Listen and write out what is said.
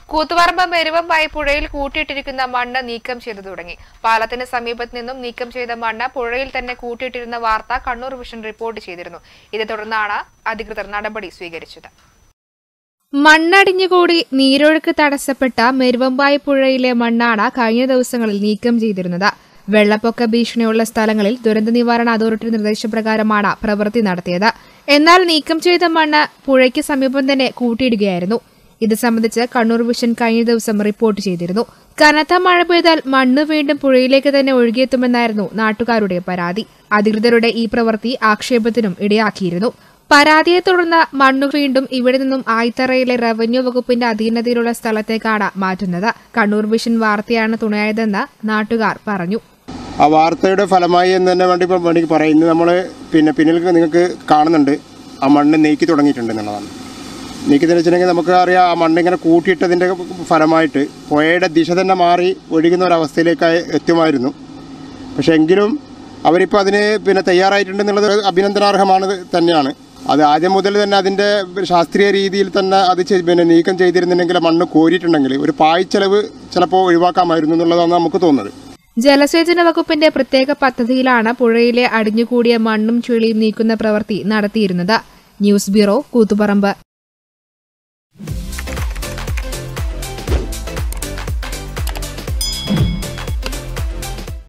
കൂത്തുപറമ്പ് മെരുവമ്പായി പുഴയിൽ കൂട്ടിയിട്ടിരിക്കുന്ന മണ്ണ് നീക്കം ചെയ്തു തുടങ്ങി പാലത്തിന് സമീപത്ത് നിന്നും നീക്കം ചെയ്ത മണ്ണ് പുഴയിൽ തന്നെ കൂട്ടിയിട്ടിരുന്ന വാർത്ത കണ്ണൂർ വിഷൻ റിപ്പോർട്ട് ചെയ്തിരുന്നു ഇതേ തുടർന്നാണ് അധികൃതർ നടപടി സ്വീകരിച്ചത് മണ്ണടിഞ്ഞുകൂടി നീരൊഴുക്ക് തടസ്സപ്പെട്ട മെരുവമ്പായി പുഴയിലെ മണ്ണാണ് കഴിഞ്ഞ ദിവസങ്ങളിൽ നീക്കം ചെയ്തിരുന്നത് വെള്ളപ്പൊക്ക ഭീഷണിയുള്ള സ്ഥലങ്ങളിൽ ദുരന്ത നിവാരണ അതോറിറ്റി നിർദ്ദേശപ്രകാരമാണ് പ്രവൃത്തി നടത്തിയത് എന്നാൽ നീക്കം ചെയ്ത മണ്ണ് പുഴയ്ക്ക് സമീപം തന്നെ കൂട്ടിയിടുകയായിരുന്നു ഇത് സംബന്ധിച്ച് കണ്ണൂർ വിഷൻ കഴിഞ്ഞ ദിവസം റിപ്പോർട്ട് ചെയ്തിരുന്നു കനത്ത മഴ പെയ്താൽ മണ്ണ് വീണ്ടും പുഴയിലേക്ക് തന്നെ ഒഴുകിയെത്തുമെന്നായിരുന്നു നാട്ടുകാരുടെ പരാതി അധികൃതരുടെ ഈ പ്രവൃത്തി ആക്ഷേപത്തിനും ഇടയാക്കിയിരുന്നു പരാതിയെ തുടർന്ന് മണ്ണു വീണ്ടും ഇവിടെ നിന്നും ആയിത്തറയിലെ റവന്യൂ വകുപ്പിന്റെ അധീനതയിലുള്ള സ്ഥലത്തേക്കാണ് മാറ്റുന്നത് കണ്ണൂർ വിഷൻ വാർത്തയാണ് തുണയായതെന്ന് നാട്ടുകാർ പറഞ്ഞു ആ വാർത്തയുടെ ഫലമായി എന്ന് തന്നെ വേണ്ടി ഇപ്പം വേണമെങ്കിൽ പറയാം ഇന്ന് നമ്മൾ പിന്നെ പിന്നിൽ നിങ്ങൾക്ക് കാണുന്നുണ്ട് ആ മണ്ണ് നീക്കി തുടങ്ങിയിട്ടുണ്ട് എന്നുള്ളതാണ് നീക്കിയെന്ന് വെച്ചിട്ടുണ്ടെങ്കിൽ നമുക്ക് അറിയാം ആ മണ്ണ് ഇങ്ങനെ കൂട്ടിയിട്ടതിൻ്റെ ഫലമായിട്ട് പുഴയുടെ ദിശ തന്നെ മാറി ഒഴുകുന്ന ഒരവസ്ഥയിലേക്ക് എത്തുമായിരുന്നു പക്ഷെ എങ്കിലും അവരിപ്പോൾ അതിന് പിന്നെ തയ്യാറായിട്ടുണ്ടെന്നുള്ളത് അഭിനന്ദനാർഹമാണ് തന്നെയാണ് അത് ആദ്യം മുതൽ തന്നെ അതിൻ്റെ ശാസ്ത്രീയ രീതിയിൽ തന്നെ അത് ചെയ്- പിന്നെ നീക്കം ചെയ്തിരുന്നുണ്ടെങ്കിൽ ആ മണ്ണ് കോരിയിട്ടുണ്ടെങ്കിൽ ഒരു പായ്ച്ചെലവ് ചിലപ്പോൾ ഒഴിവാക്കാമായിരുന്നു എന്നുള്ളതാണ് നമുക്ക് തോന്നുന്നത് ജലസേചന വകുപ്പിന്റെ പ്രത്യേക പദ്ധതിയിലാണ് പുഴയിലെ അടിഞ്ഞുകൂടിയ മണ്ണും ചുഴിയും നീക്കുന്ന പ്രവൃത്തി നടത്തിയിരുന്നത് ന്യൂസ് ബ്യൂറോ കൂത്തുപറമ്പ്